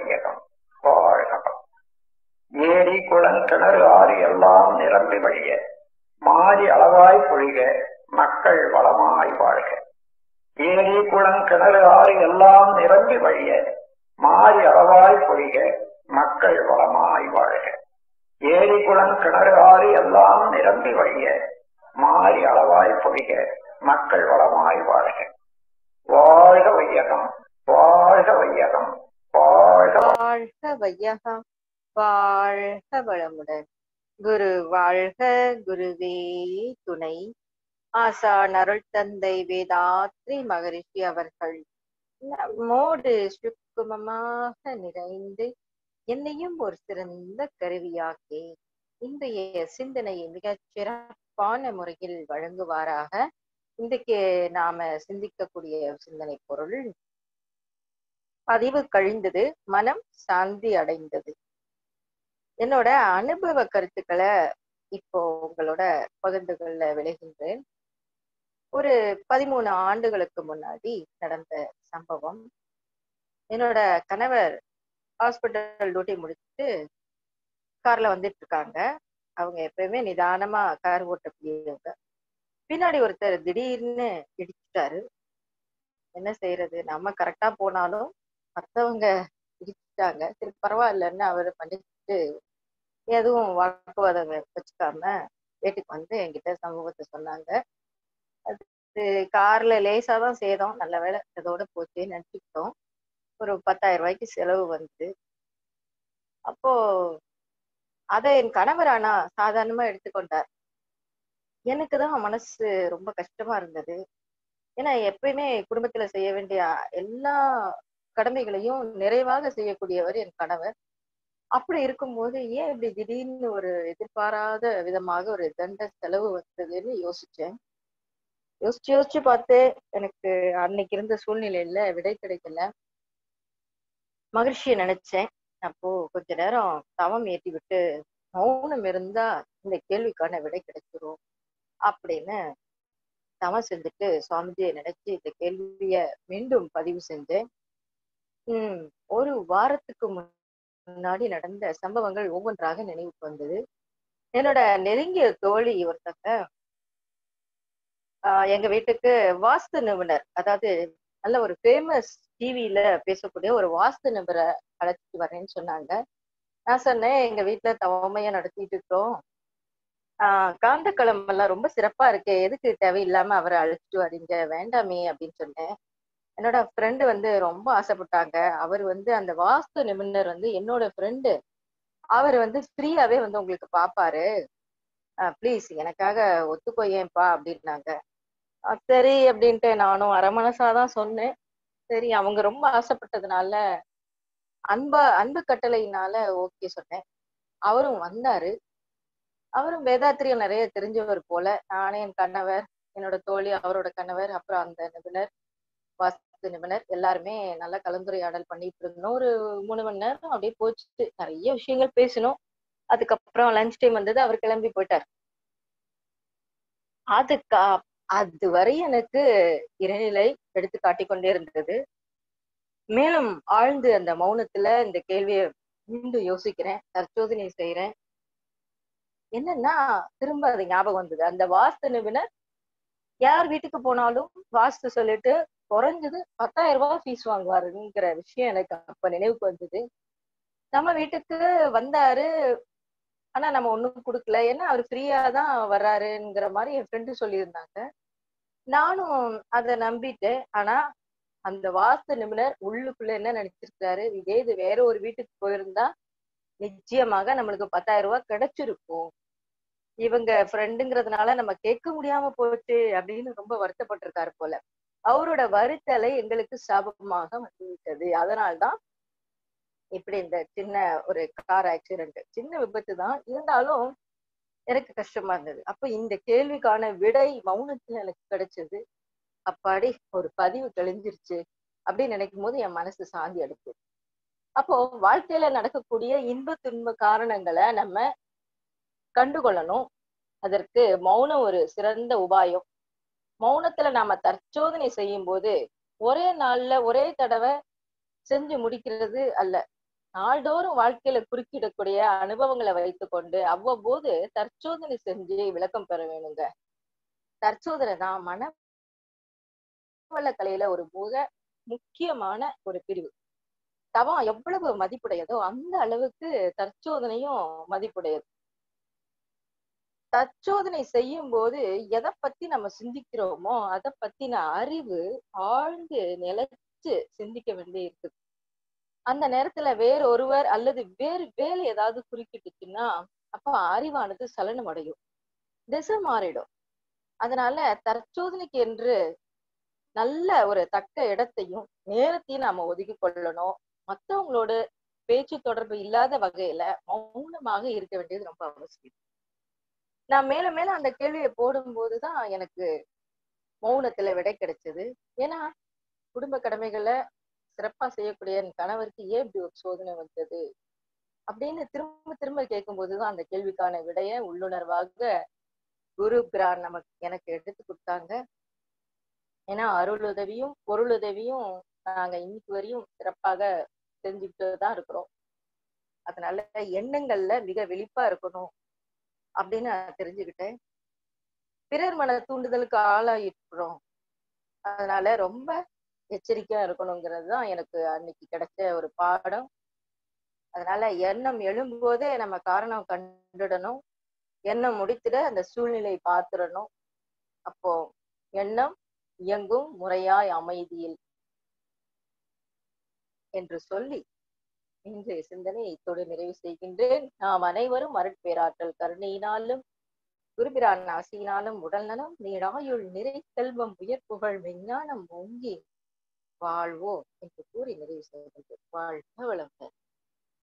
வையகம் வாழ்கம் ஏரி குளம் கிணறு ஆறு எல்லாம் நிரம்பி வழிய மாறி அளவாய் பொழிக மக்கள் வளமாய் வாழ்க ஏரி குளம் கிணறு ஆறு எல்லாம் நிரம்பி வழிய மாறி அளவாய் பொழிக மக்கள் வளமாய் வாழ்க ஏரி குளம் கிணறு ஆறு எல்லாம் நிரம்பி வழிய மாறி அளவாய் பொழிக மக்கள் வளமாய் வாழ்க வாழ்க வையகம் வாழ்க வையகம் வாழ்க வாழ்க வையகம் வாழ்க வளமுடன் குரு வாழ்க குருவே துணை ஆசான் அருள் தந்தை வேதாத்ரி மகரிஷி அவர்கள் நம்மோடு சுக்குமமாக நிறைந்து என்னையும் ஒரு சிறந்த கருவியாக்கி இன்றைய சிந்தனையை மிகச் சிறப்பான முறையில் வழங்குவாராக இன்றைக்கு நாம சிந்திக்கக்கூடிய சிந்தனை பொருள் பதிவு கழிந்தது மனம் சாந்தி அடைந்தது என்னோட அனுபவ கருத்துக்களை இப்போ உங்களோட பகிர்ந்துகள்ல விளைகின்றேன் ஒரு பதிமூணு ஆண்டுகளுக்கு முன்னாடி நடந்த சம்பவம் என்னோட கணவர் ஹாஸ்பிட்டல் டியூட்டி முடிச்சுட்டு கார்ல வந்துட்டு இருக்காங்க அவங்க எப்பயுமே நிதானமா கார் ஓட்டக்கூடியவங்க பின்னாடி ஒருத்தர் திடீர்னு இடிச்சிட்டாரு என்ன செய்யறது நம்ம கரெக்டா போனாலும் மத்தவங்க இடிச்சிட்டாங்க சரி பரவாயில்லன்னு அவர் பண்ணிட்டு எதுவும் வாக்குவாதம் வச்சுக்காம வீட்டுக்கு வந்து என்கிட்ட சமூகத்தை சொன்னாங்க அது கார்ல லேசா தான் சேதம் நல்ல வேலை அதோட போச்சு நினைச்சுக்கிட்டோம் ஒரு பத்தாயிரம் ரூபாய்க்கு செலவு வந்து அப்போ அதை என் கணவர் ஆனா சாதாரணமா எடுத்துக்கொண்டார் எனக்கு தான் மனசு ரொம்ப கஷ்டமா இருந்தது ஏன்னா எப்பயுமே குடும்பத்துல செய்ய வேண்டிய எல்லா கடமைகளையும் நிறைவாக செய்யக்கூடியவர் என் கணவர் அப்படி இருக்கும்போது ஏன் இப்படி திடீர்னு ஒரு எதிர்பாராத விதமாக ஒரு தண்ட செலவு வந்ததுன்னு யோசிச்சேன் யோசிச்சு யோசிச்சு பார்த்து எனக்கு அன்னைக்கு இருந்த சூழ்நிலையில விடை கிடைக்கல மகிழ்ச்சியை நினைச்சேன் அப்போ கொஞ்ச நேரம் தவம் ஏற்றி விட்டு மௌனம் இருந்தா இந்த கேள்விக்கான விடை கிடைச்சிரும் அப்படின்னு தவம் செஞ்சுட்டு சுவாமிஜியை நினைச்சு இந்த கேள்விய மீண்டும் பதிவு செஞ்சேன் உம் ஒரு வாரத்துக்கு முன்னாடி நடந்த சம்பவங்கள் ஒவ்வொன்றாக நினைவுக்கு வந்தது என்னோட நெருங்கிய தோழி ஒருத்தங்க ஆஹ் எங்க வீட்டுக்கு வாஸ்து நிபுணர் அதாவது நல்ல ஒரு ஃபேமஸ் டிவியில பேசக்கூடிய ஒரு வாஸ்து நிபுணரை அழைச்சிட்டு வரேன்னு சொன்னாங்க நான் சொன்னேன் எங்க வீட்டுல தவமையா நடத்திட்டு இருக்கோம் ஆஹ் காந்தக்களம் எல்லாம் ரொம்ப சிறப்பா இருக்கு எதுக்கு தேவையில்லாம அவரை அழைச்சிட்டு வரீங்க வேண்டாமே அப்படின்னு சொன்னேன் என்னோட ஃப்ரெண்டு வந்து ரொம்ப ஆசைப்பட்டாங்க அவர் வந்து அந்த வாஸ்து நிபுணர் வந்து என்னோட ஃப்ரெண்டு அவர் வந்து ஃப்ரீயாவே வந்து உங்களுக்கு பாப்பாரு ப்ளீஸ் எனக்காக ஒத்துக்கோ ஏன்பா அப்படின்னாங்க சரி அப்படின்ட்டு நானும் அரை மனசாதான் சொன்னேன் சரி அவங்க ரொம்ப ஆசைப்பட்டதுனால அன்பா அன்பு கட்டளையினால ஓகே சொன்னேன் அவரும் வந்தாரு அவரும் வேதாத்திரியம் நிறைய தெரிஞ்சவர் போல நானே என் கணவர் என்னோட தோழி அவரோட கணவர் அப்புறம் அந்த நிபுணர் வாஸ்து நிபுணர் எல்லாருமே நல்லா கலந்துரையாடல் பண்ணிட்டு இருந்தோம் ஒரு மூணு மணி நேரம் அப்படியே போச்சு நிறைய விஷயங்கள் பேசணும் அதுக்கப்புறம் லஞ்ச் டைம் வந்தது அவர் கிளம்பி போயிட்டார் அதுக்கு அதுவரை எனக்கு இறைநிலை எடுத்து காட்டிக்கொண்டே இருந்தது மேலும் ஆழ்ந்து அந்த மௌனத்துல இந்த கேள்வியை மீண்டும் யோசிக்கிறேன் தற்சோதனை செய்யறேன் என்னன்னா திரும்ப அது ஞாபகம் வந்தது அந்த வாஸ்து நிபுணர் யார் வீட்டுக்கு போனாலும் வாஸ்து சொல்லிட்டு குறைஞ்சது பத்தாயிரம் ரூபாய் ஃபீஸ் வாங்குவாருங்கிற விஷயம் எனக்கு அப்ப நினைவுக்கு வந்தது நம்ம வீட்டுக்கு வந்தாரு ஆனா நம்ம ஒண்ணும் கொடுக்கல ஏன்னா அவர் ஃப்ரீயா தான் வர்றாருங்கிற மாதிரி என் ஃப்ரெண்டு சொல்லியிருந்தாங்க நானும் அதை நம்பிட்டேன் ஆனா அந்த வாஸ்து நிபுணர் உள்ளுக்குள்ள என்ன நினைச்சிருக்காரு இதே இது வேற ஒரு வீட்டுக்கு போயிருந்தா நிச்சயமாக நம்மளுக்கு பத்தாயிரம் ரூபாய் கிடைச்சிருக்கும் இவங்க ஃப்ரெண்டுங்கிறதுனால நம்ம கேட்க முடியாம போச்சு அப்படின்னு ரொம்ப வருத்தப்பட்டிருக்காரு போல அவரோட வருத்தலை எங்களுக்கு சாபமாக வந்துவிட்டது அதனால்தான் இப்படி இந்த சின்ன ஒரு கார் ஆக்சிடென்ட் சின்ன விபத்து தான் இருந்தாலும் எனக்கு கஷ்டமா இருந்தது அப்ப இந்த கேள்விக்கான விடை மௌனத்துல எனக்கு கிடைச்சது அப்பாடி ஒரு பதிவு தெளிஞ்சிருச்சு அப்படின்னு நினைக்கும் போது என் மனசு சாந்தி அடிக்குது அப்போ வாழ்க்கையில நடக்கக்கூடிய இன்ப துன்ப காரணங்களை நம்ம கண்டுகொள்ளணும் அதற்கு மௌனம் ஒரு சிறந்த உபாயம் மௌனத்துல நாம தற்சோதனை செய்யும் போது ஒரே நாள்ல ஒரே தடவை செஞ்சு முடிக்கிறது அல்ல நாள்தோறும் வாழ்க்கையில குறுக்கிடக்கூடிய அனுபவங்களை வைத்துக்கொண்டு அவ்வப்போது தற்சோதனை செஞ்சு விளக்கம் பெற வேணுங்க தற்சோதனை தான் மனவள கலையில ஒரு மிக முக்கியமான ஒரு பிரிவு தவம் எவ்வளவு மதிப்புடையதோ அந்த அளவுக்கு தற்சோதனையும் மதிப்புடையது தற்சோதனை செய்யும் போது எதை பத்தி நம்ம சிந்திக்கிறோமோ அதை பத்தின அறிவு ஆழ்ந்து நிலைச்சு சிந்திக்க வேண்டி இருக்குது அந்த நேரத்துல வேற ஒருவர் அல்லது வேறு வேலை ஏதாவது குறுக்கிட்டுச்சுன்னா அப்ப அறிவானது சலனம் அடையும் திசை மாறிடும் அதனால தற்சோதனைக்கு என்று நல்ல ஒரு தக்க இடத்தையும் நேரத்தையும் நாம ஒதுக்கி கொள்ளணும் மத்தவங்களோட பேச்சு தொடர்பு இல்லாத வகையில மௌனமாக இருக்க வேண்டியது ரொம்ப அவசியம் நான் மேல மேல அந்த கேள்வியை போடும்போதுதான் எனக்கு மௌனத்துல விடை கிடைச்சது ஏன்னா குடும்ப கடமைகளை சிறப்பா செய்யக்கூடிய என் கணவருக்கு ஏன் இப்படி ஒரு சோதனை வந்தது அப்படின்னு திரும்ப திரும்ப கேட்கும்போதுதான் அந்த கேள்விக்கான விடைய உள்ளுணர்வாக குரு பிரான் நமக்கு எனக்கு எடுத்து கொடுத்தாங்க ஏன்னா அருள் உதவியும் பொருள் உதவியும் நாங்க இன்னைக்கு வரையும் சிறப்பாக செஞ்சுக்கிட்டு தான் இருக்கிறோம் அதனால எண்ணங்கள்ல மிக விழிப்பா இருக்கணும் அப்படின்னு நான் தெரிஞ்சுக்கிட்டேன் பிறர் மன தூண்டுதலுக்கு ஆளாயிருக்கிறோம் அதனால ரொம்ப எச்சரிக்கையா இருக்கணுங்கிறது தான் எனக்கு அன்னைக்கு கிடைச்ச ஒரு பாடம் அதனால எண்ணம் எழும்போதே நம்ம காரணம் கண்டுடணும் எண்ணம் முடித்திட அந்த சூழ்நிலை பார்த்துடணும் அப்போ எண்ணம் இயங்கும் முறையாய் அமைதியில் என்று சொல்லி இன்றைய சிந்தனை இத்தோடு நிறைவு செய்கின்றேன் நாம் அனைவரும் அருட்பேராற்றல் கருணையினாலும் குருபிரான் ஆசியினாலும் உடல் நலம் நீடாயுள் நிறை செல்வம் உயர் புகழ் விஞ்ஞானம் ஓங்கி வாழ்வோ என்று கூறி நிறைவு செய்கின்றேன் வாழ்க வளங்கள்